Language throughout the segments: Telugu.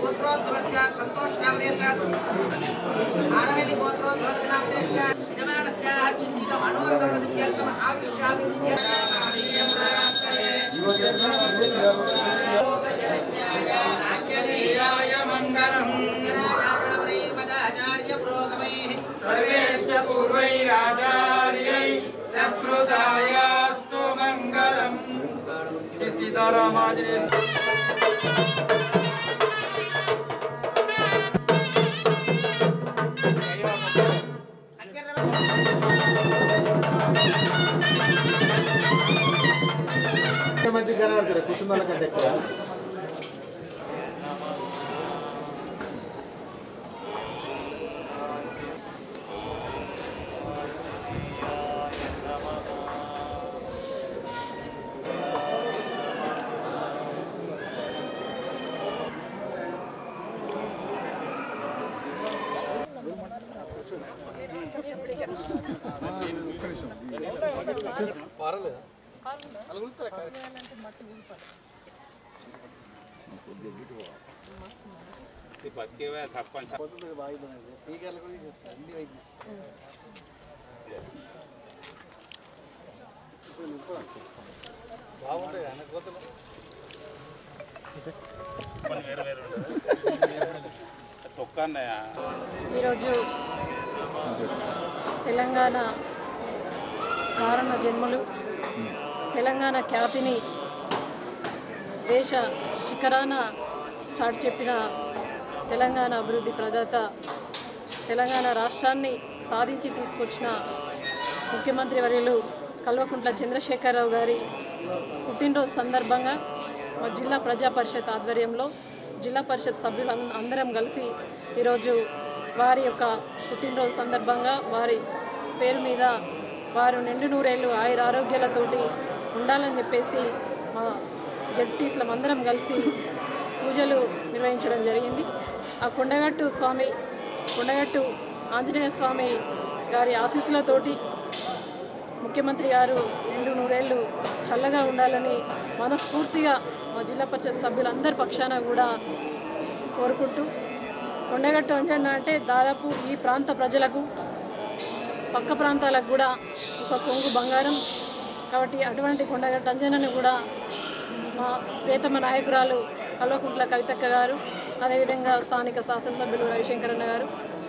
గోత్రోద్భవస్య సంతోష్ నామదేశాత్ ఆరవెల్లి గోత్రోద్భవస్య నామదేశ యజమానస్యాః చింతిత మనోరథ సిద్ధ్యర్థం ఆయుష్యాభివృద్ధ్యర్థం మంగళం పదాచార్య పురోగమైః सर्वेश्च पूर्वैराचार्यै सत्कृतायास्तु मङ्गलम् श्री सीतारामाञ्जनेय మంచిగా కనబడతారు కూర్చున్న వాళ్ళకంటే ఎక్కువ బతికేవే సర్పంచ్ వేరు వేరు తొక్కన్నయ్య ఈరోజు తెలంగాణ కారణ జన్మలు తెలంగాణ ఖ్యాతిని దేశ శిఖరాన చాటి చెప్పిన తెలంగాణ అభివృద్ధి ప్రదాత తెలంగాణ రాష్ట్రాన్ని సాధించి తీసుకొచ్చిన ముఖ్యమంత్రి వర్యులు కల్వకుంట్ల చంద్రశేఖరరావు గారి పుట్టినరోజు సందర్భంగా మా జిల్లా ప్రజా పరిషత్ ఆధ్వర్యంలో జిల్లా పరిషత్ సభ్యులు అం- అందరం కలిసి ఈరోజు వారి యొక్క పుట్టినరోజు సందర్భంగా వారి పేరు మీద వారు నిండు నూరేళ్ళు ఆయుర ఆరోగ్యాలతోటి ఉండాలని చెప్పేసి మా జడ్పీస్లం అందరం కలిసి పూజలు నిర్వహించడం జరిగింది ఆ కొండగట్టు స్వామి కొండగట్టు ఆంజనేయ స్వామి గారి ఆశీస్సులతోటి ముఖ్యమంత్రి గారు రెండు నూరేళ్ళు చల్లగా ఉండాలని మనస్ఫూర్తిగా మా జిల్లా పరిషత్ సభ్యులందరి పక్షాన కూడా కోరుకుంటూ కొండగట్టు అంజన్న అంటే దాదాపు ఈ ప్రాంత ప్రజలకు పక్క ప్రాంతాలకు కూడా ఒక కొంగు బంగారం కాబట్టి అటువంటి కొండగట్టు అంజన్నని కూడా మా ప్రియతమ నాయకురాలు కల్వకుంట్ల కవితక్క గారు అదేవిధంగా స్థానిక శాసనసభ్యులు రవిశంకరన్న గారు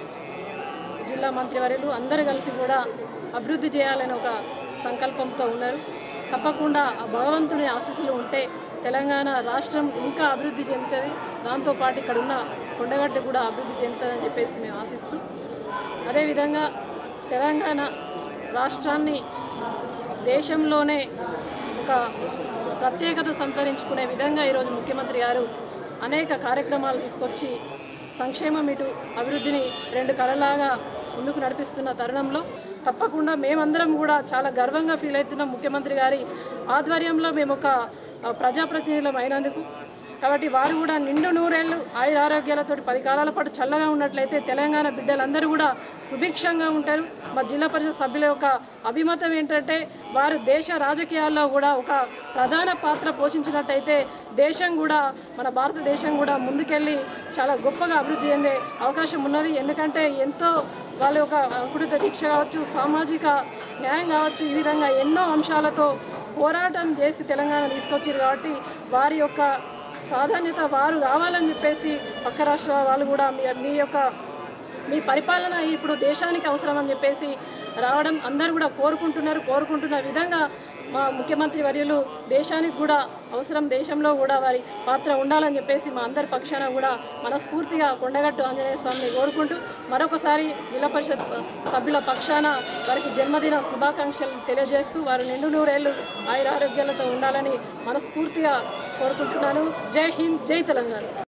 జిల్లా మంత్రివర్యులు అందరూ కలిసి కూడా అభివృద్ధి చేయాలని ఒక సంకల్పంతో ఉన్నారు తప్పకుండా ఆ భగవంతుని ఆశీస్సులు ఉంటే తెలంగాణ రాష్ట్రం ఇంకా అభివృద్ధి చెందుతుంది దాంతోపాటు ఇక్కడ ఉన్న కొండగట్టు కూడా అభివృద్ధి చెందుతుందని చెప్పేసి మేము ఆశిస్తూ అదేవిధంగా తెలంగాణ రాష్ట్రాన్ని దేశంలోనే ఒక ప్రత్యేకత సంతరించుకునే విధంగా ఈరోజు ముఖ్యమంత్రి గారు అనేక కార్యక్రమాలు తీసుకొచ్చి సంక్షేమం ఇటు అభివృద్ధిని రెండు కళలాగా ముందుకు నడిపిస్తున్న తరుణంలో తప్పకుండా మేమందరం కూడా చాలా గర్వంగా ఫీల్ అవుతున్నాం ముఖ్యమంత్రి గారి ఆధ్వర్యంలో మేము ఒక ఆ, ప్రజాప్రతినిధులం అయినందుకు కాబట్టి వారు కూడా నిండు నూరేళ్ళు ఆయుర ఆరోగ్యాలతో పది కాలాల పాటు చల్లగా ఉన్నట్లయితే తెలంగాణ బిడ్డలందరూ కూడా సుభిక్షంగా ఉంటారు మా జిల్లా పరిషత్ సభ్యుల యొక్క అభిమతం ఏంటంటే వారు దేశ రాజకీయాల్లో కూడా ఒక ప్రధాన పాత్ర పోషించినట్టయితే దేశం కూడా మన భారతదేశం కూడా ముందుకెళ్ళి చాలా గొప్పగా అభివృద్ధి చెందే అవకాశం ఉన్నది ఎందుకంటే ఎంతో వాళ్ళ యొక్క అంకుడిత దీక్ష కావచ్చు సామాజిక న్యాయం కావచ్చు ఈ విధంగా ఎన్నో అంశాలతో పోరాటం చేసి తెలంగాణ తీసుకొచ్చారు కాబట్టి వారి యొక్క ప్రాధాన్యత వారు కావాలని చెప్పేసి పక్క రాష్ట్రాల వాళ్ళు కూడా మీ మీ యొక్క మీ పరిపాలన ఇప్పుడు దేశానికి అవసరం అని చెప్పేసి రావడం అందరూ కూడా కోరుకుంటున్నారు కోరుకుంటున్న విధంగా మా ముఖ్యమంత్రి వర్యులు దేశానికి కూడా అవసరం దేశంలో కూడా వారి పాత్ర ఉండాలని చెప్పేసి మా అందరి పక్షాన కూడా మనస్ఫూర్తిగా కొండగట్టు ఆంజనేయ స్వామిని కోరుకుంటూ మరొకసారి జిల్లా పరిషత్ సభ్యుల పక్షాన వారికి జన్మదిన శుభాకాంక్షలు తెలియజేస్తూ వారు నిండు నూరేళ్లు ఆయుర ఆరోగ్యాలతో ఉండాలని మనస్ఫూర్తిగా కోరుకుంటున్నాను జై హింద్ జై తెలంగాణ